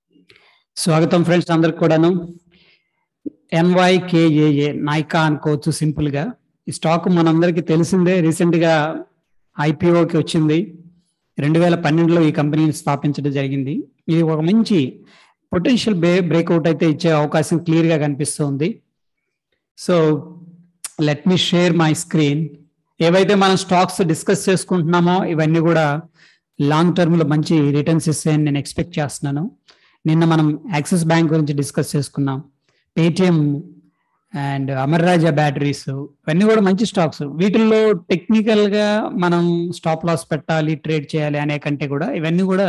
స్వాగతం ఫ్రెండ్స్ అందరికి కూడాను ఎన్వైకేఏఏ నాయికా అనుకోవచ్చు సింపుల్ గా ఈ స్టాక్ మనందరికీ తెలిసిందే రీసెంట్ గా ఐపీఓకి వచ్చింది రెండు వేల పన్నెండులో ఈ కంపెనీని స్థాపించడం జరిగింది ఇది ఒక మంచి పొటెన్షియల్ బ్రే బ్రేక్అవుట్ అయితే ఇచ్చే అవకాశం క్లియర్ గా కనిపిస్తుంది so let me share my screen ఏవైతే మనం స్టాక్స్ డిస్కస్ చేసుకుంటున్నామో ఇవన్నీ కూడా లాంగ్ టర్మ్ లో మంచి రిటర్న్స్ ఇస్తాయని నేను ఎక్స్పెక్ట్ చేస్తున్నాను నిన్న మనం యాక్సిస్ బ్యాంక్ గురించి డిస్కస్ చేసుకున్నాం Paytm and Amar Raja batteries ఇవన్నీ కూడా మంచి స్టాక్స్ వీటిల్లో టెక్నికల్ గా మనం స్టాప్ లాస్ పెట్టాలి ట్రేడ్ చేయాలి అనే కంటే కూడా ఇవన్నీ కూడా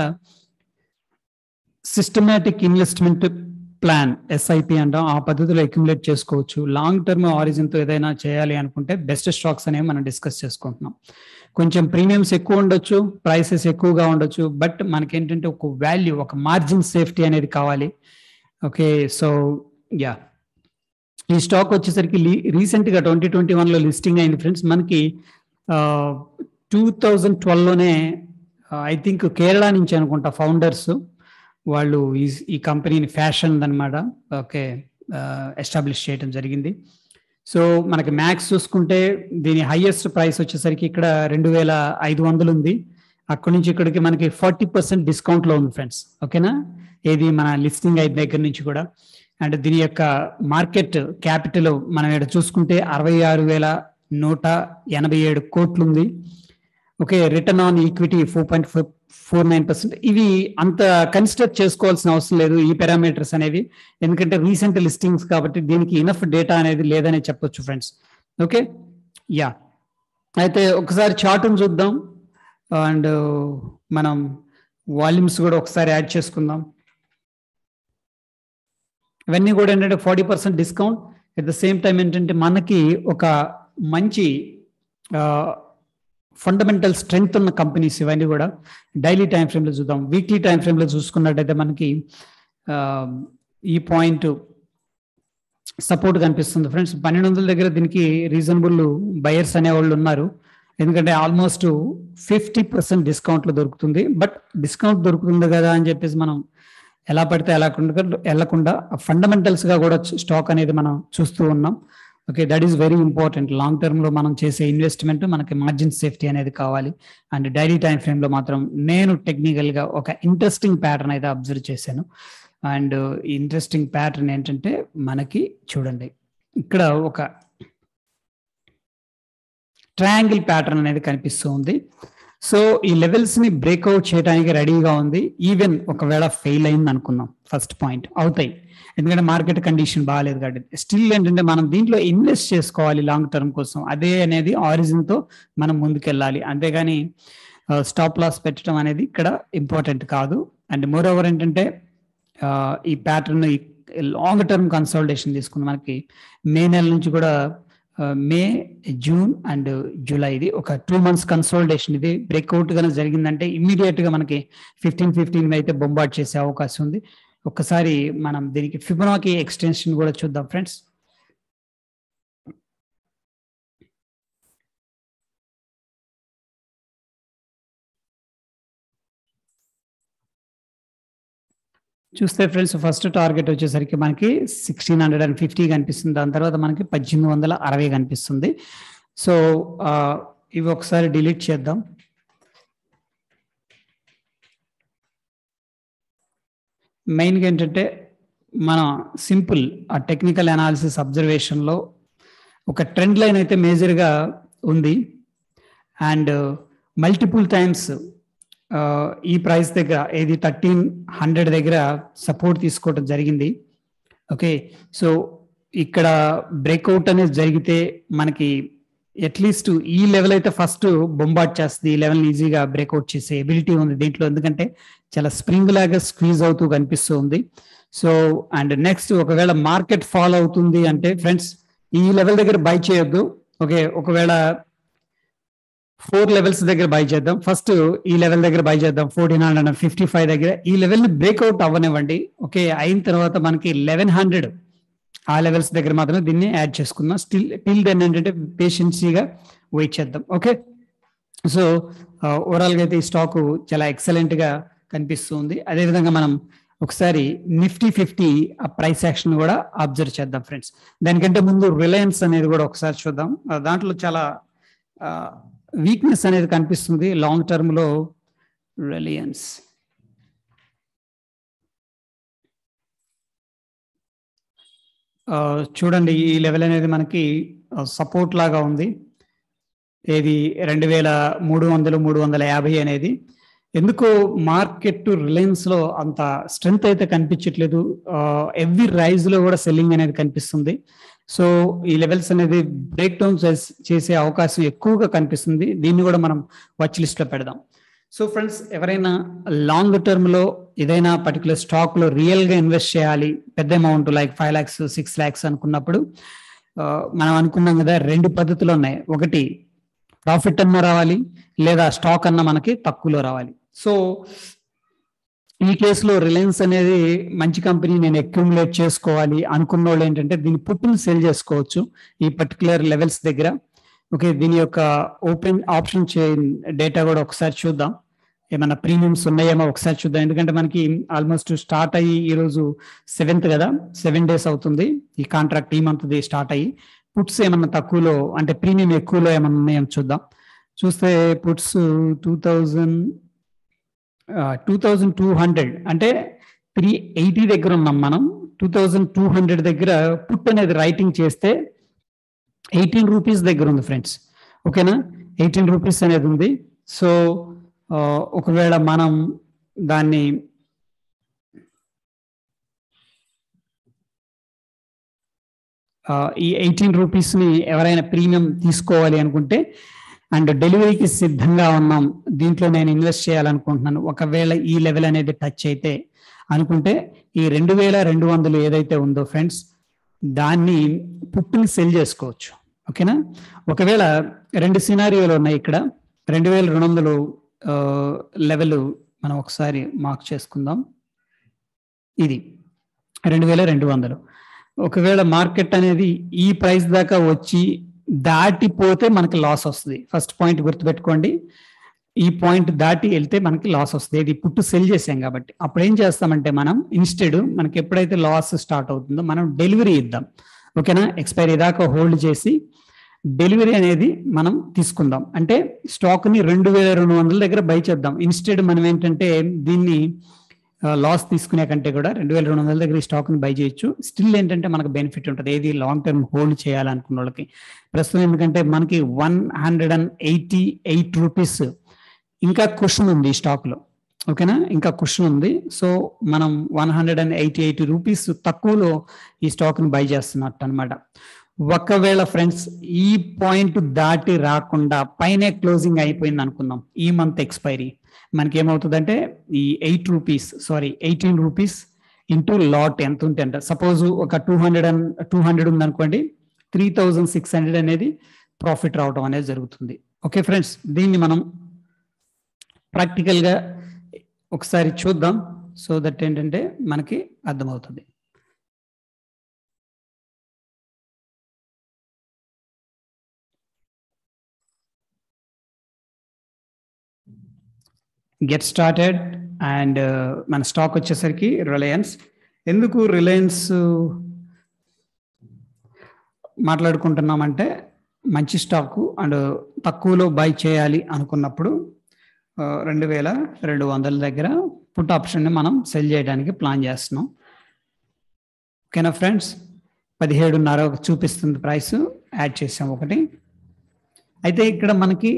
సిస్టమేటిక్ ఇన్వెస్ట్మెంట్ ప్లాన్ ఎస్ఐపి అంటాం ఆ పద్ధతిలో అక్యుములేట్ చేసుకోవచ్చు లాంగ్ టర్మ్ ఆరిజిన్ తో ఏదైనా చేయాలి అనుకుంటే బెస్ట్ స్టాక్స్ అనేవి మనం డిస్కస్ చేసుకుంటున్నాం కొంచెం ప్రీమియమ్స్ ఎక్కువ ఉండొచ్చు ప్రైసెస్ ఎక్కువగా ఉండొచ్చు బట్ మనకేంటంటే ఒక వాల్యూ ఒక మార్జిన్ సేఫ్టీ అనేది కావాలి ఓకే సో యా ఈ స్టాక్ వచ్చేసరికి రీసెంట్ గా ట్వంటీ ట్వంటీ వన్ లో లిస్టింగ్ అయింది ఫ్రెండ్స్ మనకి టూ థౌజండ్ ట్వెల్వ్లోనే ఐ థింక్ కేరళ నుంచి అనుకుంటా ఫౌండర్స్ వాళ్ళు ఈ ఈ కంపెనీని ఫ్యాషన్ అనమాట ఓకే ఎస్టాబ్లిష్ చేయడం జరిగింది సో మనకి మ్యాక్స్ చూసుకుంటే దీని హైయెస్ట్ ప్రైస్ వచ్చేసరికి ఇక్కడ రెండు వేల ఐదు వందలు ఉంది అక్కడి నుంచి ఇక్కడికి మనకి ఫార్టీ పర్సెంట్ డిస్కౌంట్లో ఉంది ఫ్రెండ్స్ ఓకేనా ఏది మన లిస్టింగ్ అయిన దగ్గర నుంచి కూడా అండ్ దీని యొక్క మార్కెట్ క్యాపిటల్ మనం ఇక్కడ చూసుకుంటే అరవై ఆరు వేల నూట ఎనభై ఏడు కోట్లు ఉంది okay return on equity four point four nine percent ఇవి అంత కన్సిడర్ చేసుకోవాల్సిన అవసరం లేదు ఈ పారామీటర్స్ అనేవి ఎందుకంటే రీసెంట్ లిస్టింగ్స్ కాబట్టి దీనికి ఇనఫ్ డేటా అనేది లేదని చెప్పొచ్చు ఫ్రెండ్స్ ఓకే యా అయితే ఒకసారి చార్ట్ని చూద్దాం అండ్ మనం వాల్యూమ్స్ కూడా ఒకసారి యాడ్ చేసుకుందాం ఇవన్నీ కూడా ఏంటంటే forty percent discount at the same time ఏంటంటే మనకి ఒక మంచి ఫండమెంటల్ స్ట్రెంగ్త్ ఉన్న కంపెనీస్ ఇవన్నీ కూడా డైలీ టైం ఫ్రేమ్లో చూద్దాం వీక్లీ టైం ఫ్రేమ్లో చూసుకున్నట్టయితే మనకి ఈ పాయింట్ సపోర్ట్ కనిపిస్తుంది ఫ్రెండ్స్ పన్నెండు వందల దగ్గర దీనికి రీజనబుల్ బయర్స్ అనేవాళ్ళు ఉన్నారు ఎందుకంటే ఆల్మోస్ట్ ఫిఫ్టీ పర్సెంట్ డిస్కౌంట్లో దొరుకుతుంది బట్ డిస్కౌంట్ దొరుకుతుంది కదా అని చెప్పేసి మనం ఎలా పడితే ఎలా వెళ్లకుండా ఫండమెంటల్స్ గా కూడా స్టాక్ అనేది మనం చూస్తూ ఉన్నాం okay that is very important long term లో మనం చేసే ఇన్వెస్ట్మెంట్ మనకి మార్జిన్ సేఫ్టీ అనేది కావాలి అండ్ డైలీ టైం ఫ్రేమ్ లో మాత్రం నేను టెక్నికల్ గా ఒక ఇంట్రెస్టింగ్ ప్యాటర్న్ అయితే అబ్జర్వ్ చేశాను అండ్ ఇంట్రెస్టింగ్ ప్యాటర్న్ ఏంటంటే మనకి చూడండి ఇక్కడ ఒక ట్రయాంగిల్ ప్యాటర్న్ అనేది కనిపిస్తూ ఉంది సో ఈ లెవెల్స్ ని బ్రేక్అవుట్ చేయడానికి రెడీగా ఉంది ఈవెన్ ఒకవేళ ఫెయిల్ అయింది అనుకుందాం ఫస్ట్ పాయింట్ అవుతాయి ఎందుకంటే మార్కెట్ కండిషన్ బాగాలేదు కాబట్టి స్టిల్ ఏంటంటే మనం దీంట్లో ఇన్వెస్ట్ చేసుకోవాలి లాంగ్ టర్మ్ కోసం అదే అనేది ఆరిజిన్ తో మనం ముందుకెళ్ళాలి అంతేగాని స్టాప్ లాస్ పెట్టడం అనేది ఇక్కడ ఇంపార్టెంట్ కాదు అండ్ మోర్ ఓవర్ ఏంటంటే ఈ ప్యాటర్న్ లాంగ్ టర్మ్ కన్సల్టేషన్ తీసుకుని మనకి మే నెల నుంచి కూడా మే జూన్ అండ్ జూలై ఇది ఒక టూ మంత్స్ కన్సల్టేషన్ ఇది బ్రేక్అవుట్ గానే జరిగిందంటే ఇమ్మీడియట్ గా మనకి ఫిఫ్టీన్ ఫిఫ్టీన్ అయితే బొంబాట్ చేసే అవకాశం ఉంది ఒక్కసారి మనం దీనికి ఫిబొనాకి ఎక్స్టెన్షన్ కూడా చూద్దాం ఫ్రెండ్స్ చూస్తే ఫ్రెండ్స్ ఫస్ట్ టార్గెట్ వచ్చేసరికి మనకి సిక్స్టీన్ హండ్రెడ్ అండ్ ఫిఫ్టీ కనిపిస్తుంది దాని తర్వాత మనకి పద్దెనిమిది వందల అరవై కనిపిస్తుంది సో ఇవి ఒకసారి డిలీట్ చేద్దాం మెయిన్గా ఏంటంటే మన సింపుల్ ఆ టెక్నికల్ అనాలిసిస్ అబ్జర్వేషన్లో ఒక ట్రెండ్ లైన్ అయితే మేజర్గా ఉంది అండ్ మల్టిపుల్ టైమ్స్ ఈ ప్రైస్ దగ్గర ఏది థర్టీన్ హండ్రెడ్ దగ్గర సపోర్ట్ తీసుకోవడం జరిగింది ఓకే సో ఇక్కడ బ్రేక్అవుట్ అనేది జరిగితే మనకి అట్లీస్ట్ ఈ లెవెల్ అయితే ఫస్ట్ బొంబాట్ చేస్తుంది ఈ లెవెల్ ఈజీగా బ్రేక్అవుట్ చేసే ఎబిలిటీ ఉంది దీంట్లో ఎందుకంటే చాలా స్ప్రింగ్ లాగా స్క్వీజ్ అవుతూ కనిపిస్తూ ఉంది సో అండ్ నెక్స్ట్ ఒకవేళ మార్కెట్ ఫాలో అవుతుంది అంటే ఫ్రెండ్స్ ఈ లెవెల్ దగ్గర బై చేయొద్దు ఓకే ఒకవేళ ఫోర్ లెవెల్స్ దగ్గర బై చేద్దాం ఫస్ట్ ఈ లెవెల్ దగ్గర బై చేద్దాం fourteen hundred and fifty five దగ్గర ఈ లెవెల్ ని బ్రేక్అవుట్ అవ్వనివ్వండి ఓకే అయిన తర్వాత మనకి లెవెన్ హండ్రెడ్ ఆ లెవెల్స్ దగ్గర మాత్రమే దీన్ని యాడ్ చేసుకుందాం స్టిల్ టిల్ దెన్ ఏంటంటే పేషెన్సీగా వెయిట్ చేద్దాం ఓకే సో ఓవరాల్ గా అయితే ఈ స్టాక్ చాలా ఎక్సలెంట్ గా కనిపిస్తుంది అదేవిధంగా మనం ఒకసారి నిఫ్టీ ఫిఫ్టీ ఆ ప్రైస్ యాక్షన్ కూడా అబ్జర్వ్ చేద్దాం ఫ్రెండ్స్ దానికంటే ముందు రిలయన్స్ అనేది కూడా ఒకసారి చూద్దాం ఆ, దాంట్లో చాలా వీక్నెస్ అనేది కనిపిస్తుంది లాంగ్ టర్మ్ లో రిలయన్స్ ఆ, చూడండి ఈ లెవెల్ అనేది మనకి సపోర్ట్ లాగా ఉంది ఏది రెండు వేల మూడు వందలు మూడు వందల యాభై అనేది ఎందుకో మార్కెట్ రిలయన్స్ లో అంత స్ట్రెంగ్త్ అయితే కనిపించట్లేదు ఎవ్రీ రైజ్ లో కూడా సెల్లింగ్ అనేది కనిపిస్తుంది సో ఈ లెవెల్స్ అనేది బ్రేక్ డౌన్ చేసే అవకాశం ఎక్కువగా కనిపిస్తుంది దీన్ని కూడా మనం వాచ్ లిస్ట్ లో పెడదాం సో ఫ్రెండ్స్ ఎవరైనా లాంగ్ టర్మ్ లో ఏదైనా పర్టికులర్ స్టాక్ లో రియల్ గా ఇన్వెస్ట్ చేయాలి పెద్ద amount like five lakhs six lakhs అనుకున్నప్పుడు ఆ, మనం అనుకున్నాం కదా రెండు పద్ధతులు ఉన్నాయి ఒకటి ప్రాఫిట్ అన్న రావాలి లేదా స్టాక్ అన్న మనకి తక్కువలో రావాలి సో ఈ కేసులో రిలయన్స్ అనేది మంచి కంపెనీ నేను అక్యూములేట్ చేసుకోవాలి అనుకున్న వాళ్ళు ఏంటంటే దీని పుట్టును సెల్ చేసుకోవచ్చు ఈ పర్టికులర్ లెవెల్స్ దగ్గర ఓకే దీని యొక్క ఓపెన్ ఆప్షన్ చైన్ డేటా కూడా ఒకసారి చూద్దాం ఏమైనా ప్రీమియమ్స్ ఉన్నాయేమో ఒకసారి చూద్దాం ఎందుకంటే మనకి ఆల్మోస్ట్ స్టార్ట్ అయ్యి ఈ రోజు సెవెంత్ కదా సెవెన్ డేస్ అవుతుంది ఈ కాంట్రాక్ట్ ఈ మంత్ స్టార్ట్ అయ్యి పుట్స్ ఏమన్నా తక్కువలో అంటే ప్రీమియం ఎక్కువలో ఏమన్నా ఉన్నాయేమో చూద్దాం చూస్తే puts two thousand two thousand two hundred అంటే త్రీ ఎయిటీ దగ్గర ఉన్నాం మనం టూ థౌజండ్ టూ హండ్రెడ్ దగ్గర పుట్ అనేది రైటింగ్ చేస్తే ఎయిటీన్ రూపీస్ దగ్గర ఉంది ఫ్రెండ్స్ ఓకేనా ఎయిటీన్ రూపీస్ అనేది ఉంది సో ఆ, ఒకవేళ మనం దాన్ని ఆ, ఈ ఎయిటీన్ రూపీస్ ని ఎవరైనా ప్రీమియం తీసుకోవాలి అనుకుంటే అండ్ డెలివరీకి సిద్ధంగా ఉన్నాం దీంట్లో నేను ఇన్వెస్ట్ చేయాలనుకుంటున్నాను ఒకవేళ ఈ లెవెల్ అనేది టచ్ అయితే అనుకుంటే ఈ రెండు వేల రెండు వందలు ఏదైతే ఉందో ఫ్రెండ్స్ దాన్ని పుట్టుని సెల్ చేసుకోవచ్చు ఓకేనా ఒకవేళ రెండు సినారియోలు ఉన్నాయి ఇక్కడ రెండు వేల రెండు వందలు లెవెల్ మనం ఒకసారి మార్క్ చేసుకుందాం ఇది రెండు వేల రెండు వందలు ఒకవేళ మార్కెట్ అనేది ఈ ప్రైస్ దాకా వచ్చి దాటిపోతే మనకి లాస్ వస్తుంది ఫస్ట్ పాయింట్ గుర్తుపెట్టుకోండి ఈ పాయింట్ దాటి వెళ్తే మనకి లాస్ వస్తుంది ఇది పుట్టు సెల్ చేసాం కాబట్టి అప్పుడు ఏం చేస్తామంటే మనం ఇన్స్టెడ్ మనకి ఎప్పుడైతే లాస్ స్టార్ట్ అవుతుందో మనం డెలివరీ ఇద్దాం ఓకేనా ఎక్స్పైరీ దాకా హోల్డ్ చేసి డెలివరీ అనేది మనం తీసుకుందాం అంటే స్టాక్ ని రెండు వేల రెండు వందల దగ్గర బై చేద్దాం ఇన్స్టెడ్ మనం ఏంటంటే దీన్ని లాస్ తీసుకునే కంటే కూడా రెండు వేల రెండు వందల దగ్గర ఈ స్టాక్ ని బై చేయొచ్చు స్టిల్ ఏంటంటే మనకు బెనిఫిట్ ఉంటుంది ఏది లాంగ్ టర్మ్ హోల్డ్ చేయాలనుకున్న వాళ్ళకి ప్రస్తుతం ఎందుకంటే మనకి one hundred and eighty eight rupees ఇంకా క్వశ్చన్ ఉంది ఈ స్టాక్ లో ఓకేనా ఇంకా క్వశ్చన్ ఉంది సో మనం one hundred and eighty eighty rupees తక్కువలో ఈ స్టాక్ ని బై చేస్తున్నట్టు అనమాట ఒకవేళ ఫ్రెండ్స్ ఈ పాయింట్ దాటి రాకుండా పైనే క్లోజింగ్ అయిపోయింది అనుకుందాం ఈ మంత్ ఎక్స్పైరీ మనకి ఏమవుతుందంటే ఈ eight rupees sorry eighteen rupees into lot ఎంత ఉంటే అంట సపోజ్ ఒక two hundred and two hundred ఉంది అనుకోండి త్రీ థౌజండ్ సిక్స్ హండ్రెడ్ అనేది ప్రాఫిట్ రావడం అనేది జరుగుతుంది ఓకే ఫ్రెండ్స్ దీన్ని మనం ప్రాక్టికల్ గా ఒకసారి చూద్దాం సో దట్ ఏంటంటే మనకి అర్థమవుతుంది గెట్ స్టార్టెడ్ అండ్ మన స్టాక్ వచ్చేసరికి రిలయన్స్ ఎందుకు రిలయన్స్ మాట్లాడుకుంటున్నామంటే మంచి స్టాక్ అండ్ తక్కువలో బై చేయాలి అనుకున్నప్పుడు ఆ, రెండు వేల రెండు వందల దగ్గర పుట్ ఆప్షన్ని మనం సెల్ చేయడానికి ప్లాన్ చేస్తున్నాం ఓకేనా ఫ్రెండ్స్ పదిహేడున్నర చూపిస్తుంది ప్రైస్ యాడ్ చేసాం ఒకటి అయితే ఇక్కడ మనకి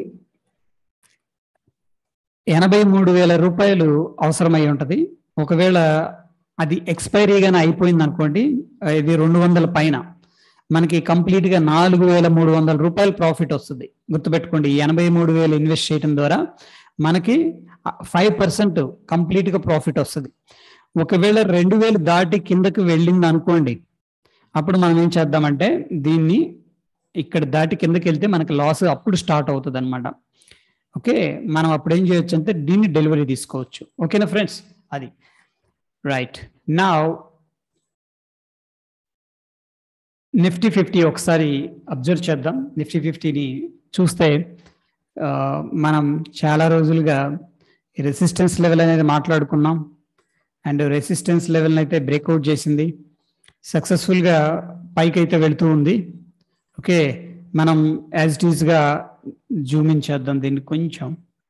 ఎనభై మూడు వేల రూపాయలు అవసరమై ఉంటది ఒకవేళ అది ఎక్స్పైరీ గానే అయిపోయింది అనుకోండి ఆ, ఇది రెండు వందల పైన మనకి కంప్లీట్ గా నాలుగు వేల మూడు వందల రూపాయలు ప్రాఫిట్ వస్తుంది గుర్తుపెట్టుకోండి ఈ ఎనభై మూడు వేలు ఇన్వెస్ట్ చేయడం ద్వారా మనకి ఫైవ్ పర్సెంట్ కంప్లీట్ గా ప్రాఫిట్ వస్తుంది ఒకవేళ రెండు వేలు దాటి కిందకి వెళ్ళింది అనుకోండి అప్పుడు మనం ఏం చేద్దామంటే దీన్ని ఇక్కడ దాటి కిందకి వెళ్తే మనకి లాస్ అప్పుడు స్టార్ట్ అవుతుంది అనమాట ఓకే మనం అప్పుడు ఏం చేయొచ్చు అంటే దీన్ని డెలివరీ తీసుకోవచ్చు ఓకేనా ఫ్రెండ్స్ అది రైట్ నా నిఫ్టీ ఫిఫ్టీ ఒకసారి అబ్జర్వ్ చేద్దాం నిఫ్టీ ఫిఫ్టీని చూస్తే ఆ, మనం చాలా రోజులుగా రెసిస్టెన్స్ లెవెల్ అనేది మాట్లాడుకున్నాం అండ్ రెసిస్టెన్స్ లెవెల్ అయితే బ్రేక్అవుట్ చేసింది సక్సెస్ఫుల్ గా పైకి అయితే వెళ్తూ ఉంది ఓకే మనం యాజ్ ఇట్ ఈస్ గా జూమ్ ఇన్ చేద్దాం దీన్ని కొంచెం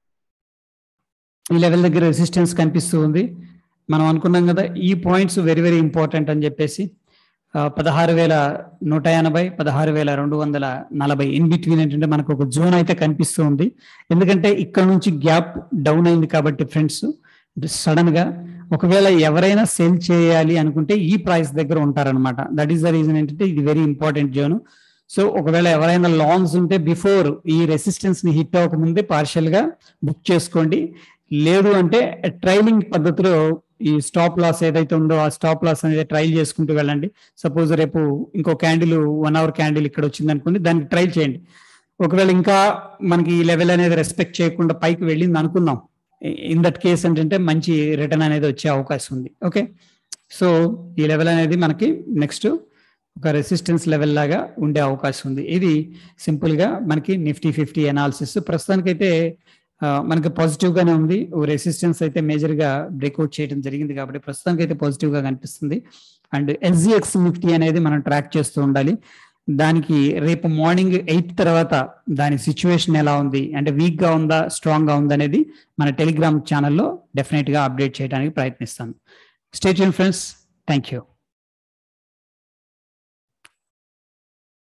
ఈ లెవెల్ దగ్గర రెసిస్టెన్స్ కనిపిస్తూ ఉంది మనం అనుకున్నాం కదా ఈ పాయింట్స్ వెరీ వెరీ ఇంపార్టెంట్ అని చెప్పేసి పదహారు వేల నూట ఎనభై పదహారు వేల రెండు వందల నలభై ఇన్ బిట్వీన్ ఏంటంటే మనకు ఒక జోన్ అయితే కనిపిస్తూ ఉంది ఎందుకంటే ఇక్కడ నుంచి గ్యాప్ డౌన్ అయింది కాబట్టి ఫ్రెండ్స్ సడన్ గా ఒకవేళ ఎవరైనా సెల్ చేయాలి అనుకుంటే ఈ ప్రైస్ దగ్గర ఉంటారనమాట దట్ ఈస్ ద రీజన్ ఏంటంటే ఇది వెరీ ఇంపార్టెంట్ జోన్ సో ఒకవేళ ఎవరైనా లాంగ్స్ ఉంటే బిఫోర్ ఈ రెసిస్టెన్స్ ని హిట్ అవ్వకముందే పార్షియల్ గా బుక్ చేసుకోండి లేదు అంటే ట్రైలింగ్ పద్ధతిలో ఈ స్టాప్ లాస్ ఏదైతే ఉందో ఆ స్టాప్ లాస్ అనేది ట్రైల్ చేసుకుంటూ వెళ్ళండి సపోజ్ రేపు ఇంకో క్యాండిల్ వన్ అవర్ క్యాండిల్ ఇక్కడ వచ్చింది అనుకోండి దానికి ట్రైల్ చేయండి ఒకవేళ ఇంకా మనకి ఈ లెవెల్ అనేది రెస్పెక్ట్ చేయకుండా పైకి వెళ్ళింది అనుకుందాం ఇన్ దట్ కేస్ ఏంటంటే మంచి రిటర్న్ అనేది వచ్చే అవకాశం ఉంది ఓకే సో ఈ లెవెల్ అనేది మనకి నెక్స్ట్ ఒక రెసిస్టెన్స్ లెవెల్ లాగా ఉండే అవకాశం ఉంది ఇది సింపుల్ గా మనకి నిఫ్టీ ఫిఫ్టీ అనాలిసిస్ ప్రస్తుతానికైతే మనకి పాజిటివ్ గానే ఉంది రెసిస్టెన్స్ అయితే మేజర్ గా బ్రేక్అవుట్ చేయడం జరిగింది కాబట్టి ప్రస్తుతానికి అయితే పాజిటివ్ గా కనిపిస్తుంది అండ్ ఎస్జిఎక్స్ నిఫ్టీ అనేది మనం ట్రాక్ చేస్తూ ఉండాలి దానికి రేపు మార్నింగ్ ఎయిట్ తర్వాత దాని సిచ్యువేషన్ ఎలా ఉంది అంటే వీక్ గా ఉందా స్ట్రాంగ్ గా ఉందా అనేది మన టెలిగ్రామ్ ఛానల్లో డెఫినెట్ గా అప్డేట్ చేయడానికి ప్రయత్నిస్తాను స్టేట్ ఫ్రెండ్స్ థ్యాంక్ యూ